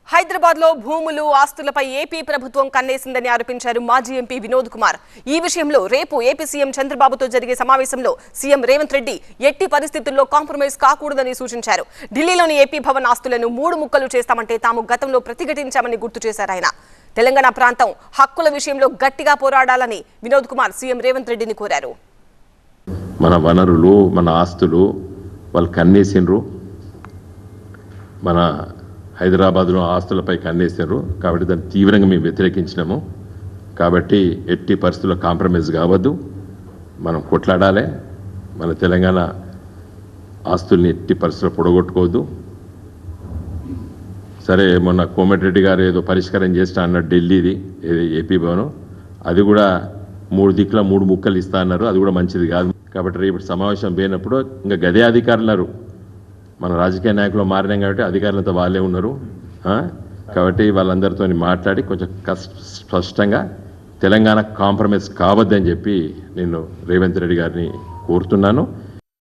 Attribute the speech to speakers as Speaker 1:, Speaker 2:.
Speaker 1: హైదరాబాద్ లో భూములు ఆస్తులపై ఏపీ ప్రభుత్వం కన్నేసిందని ఆరోపించారు మాజీ ఎంపీ వినోద్ కుమార్ ఈ విషయంలో రేపు ఏపీ సీఎం చంద్రబాబుతో జరిగే సమావేశంలో సీఎం రేవంత్ రెడ్డి ఎట్టి పరిస్థితుల్లో కాంప్రమైజ్ కాకూడదని సూచించారు ఢిల్లీలోని ఏపీ భవన్ ఆస్తులను మూడు ముక్కలు చేస్తామంటే తాము గతంలో ప్రతిఘటించామని గుర్తు చేశారు ఆయన తెలంగాణ ప్రాంతం హక్కుల విషయంలో గట్టిగా పోరాడాలని వినోద్ కుమార్ సీఎం రేవంత్ రెడ్డిని కోరారు
Speaker 2: మన వనరులు మన ఆస్తులు వాళ్ళు కన్నేసిండ్రు మన హైదరాబాద్లో ఆస్తులపై కన్నేసారు కాబట్టి దాన్ని తీవ్రంగా మేము వ్యతిరేకించినాము కాబట్టి ఎట్టి పరిస్థితుల్లో కాంప్రమైజ్ కావద్దు మనం కొట్లాడాలి మన తెలంగాణ ఆస్తుల్ని ఎట్టి పరిస్థితుల్లో పొడగొట్టుకోవద్దు సరే మొన్న కోమటిరెడ్డి గారు ఏదో పరిష్కారం చేస్తా అన్నారు ఢిల్లీది ఏది ఏపీ భవనం అది కూడా మూడు దిక్కుల మూడు ముక్కలు ఇస్తా అన్నారు అది కూడా మంచిది కాదు కాబట్టి రేపు సమావేశం పోయినప్పుడు ఇంకా గదే అధికారులు మన రాజకీయ నాయకులు మారినాం కాబట్టి అధికారులతో వాళ్ళే ఉన్నారు ఆ? కాబట్టి వాళ్ళందరితో మాట్లాడి కొంచెం కస్- స్పష్టంగా తెలంగాణ కాంప్రమైజ్ కావద్దని చెప్పి నేను రేవంత్ రెడ్డి గారిని కోరుతున్నాను